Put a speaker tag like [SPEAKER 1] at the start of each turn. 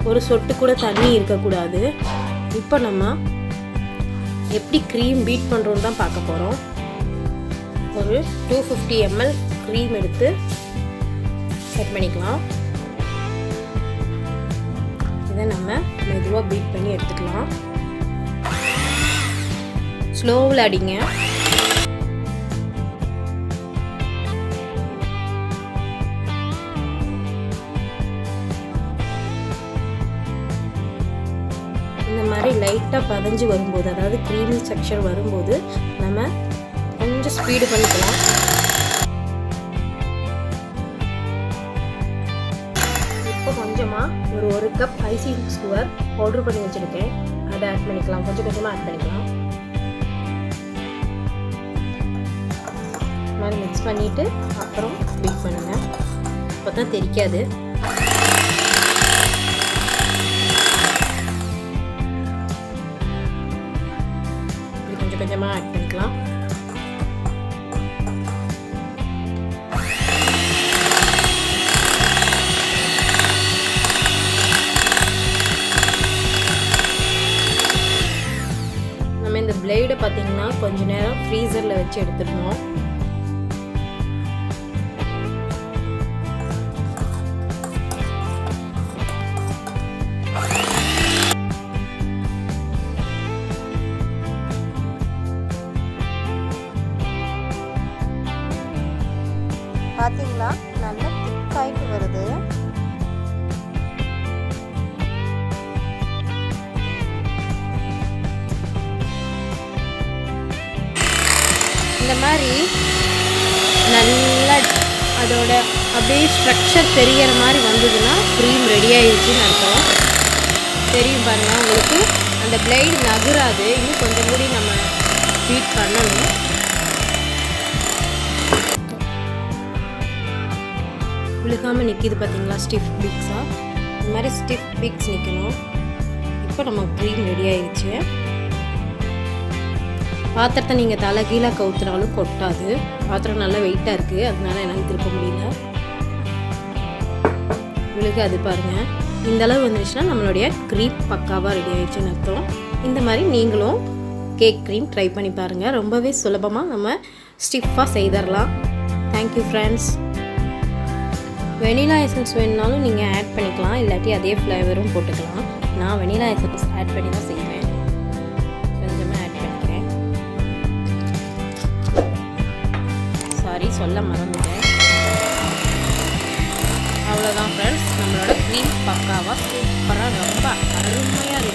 [SPEAKER 1] ஒரு சொட்டு கூட தண்ணி இருக்கக்கூடாது இப்போ நம்ம எப்படி க்ரீம் பீட் பண்ணுறோன்னு தான் பார்க்க போகிறோம் ஒரு டூ ஃபிஃப்டி எம்எல் க்ரீம் எடுத்து செட் பண்ணிக்கலாம் இதை நம்ம மெதுவாக பீட் பண்ணி எடுத்துக்கலாம் ஸ்லோவில் அடிங்க இந்த மாதிரி லைட்டாக பதஞ்சு வரும்போது அதாவது க்ரீமி செக்ஷர் வரும்போது நம்ம கொஞ்சம் ஸ்பீடு பண்ணிக்கலாம் இப்போ கொஞ்சமாக ஒரு ஒரு கப் ஐசிங் சுகர் பவுட்ரு பண்ணி வச்சுருக்கேன் அதை ஆட் பண்ணிக்கலாம் கொஞ்சம் கொஞ்சமாக ஆட் பண்ணிக்கலாம் மாதிரி மிக்ஸ் பண்ணிவிட்டு அப்புறம் பீட் பண்ணுங்கள் அப்போ தான் தெரிக்காது இப்படி கொஞ்சம் கொஞ்சமாக ஆட் பண்ணிக்கலாம் நம்ம இந்த பிளேடை பார்த்தீங்கன்னா கொஞ்ச நேரம் ஃப்ரீசரில் வச்சு எடுத்துடணும்
[SPEAKER 2] பார்த்தீங்களா நல்ல திக்காயிட்டு வருது
[SPEAKER 1] இந்த மாதிரி நல்லா அதோட அப்படியே ஸ்ட்ரக்சர் தெரியற மாதிரி வந்ததுன்னா க்ரீம் ரெடி ஆயிடுச்சுன்னு அர்த்தம் தெரியும் பாருங்க உங்களுக்கு அந்த பிளேடு நகராது இன்னும் கொஞ்சம் கூடி நம்ம பீட் பண்ணணும் விழுகாமல் நிற்கிது பார்த்தீங்களா ஸ்டிஃப் பிக்ஸாக இந்த மாதிரி ஸ்டிஃப் பிக்ஸ் நிற்கணும் இப்போ நம்ம க்ரீம் ரெடி ஆயிடுச்சு பாத்திரத்தை நீங்கள் தலை கீழே கவுத்துனாலும் கொட்டாது பாத்திரம் நல்லா வெயிட்டாக இருக்குது அதனால என்னால் திருப்ப முடியல விழுகாது பாருங்கள் இந்த அளவு வந்துருச்சுன்னா நம்மளுடைய க்ரீம் பக்காவாக ரெடி ஆயிடுச்சுன்னு அர்த்தம் இந்த மாதிரி நீங்களும் கேக் க்ரீம் ட்ரை பண்ணி பாருங்கள் ரொம்பவே சுலபமாக நம்ம ஸ்டிஃபாக செய்தரலாம் தேங்க்யூ ஃப்ரெண்ட்ஸ் வெனிலா எசன்ஸ் வேணுனாலும் நீங்கள் ஆட் பண்ணிக்கலாம் இல்லாட்டி அதே ஃப்ளேவரும் போட்டுக்கலாம் நான் வெனிலா எசன்ஸ் ஆட் பண்ணி தான் செய்வேன் கொஞ்சமாக ஆட் பண்ணிக்கிறேன் சாரி சொல்ல மறந்துட்டேன் அவ்வளோதான் ஃப்ரெண்ட்ஸ் நம்மளோட க்ரீம் பக்காவாக சூப்பராக ரொம்ப அருமையாக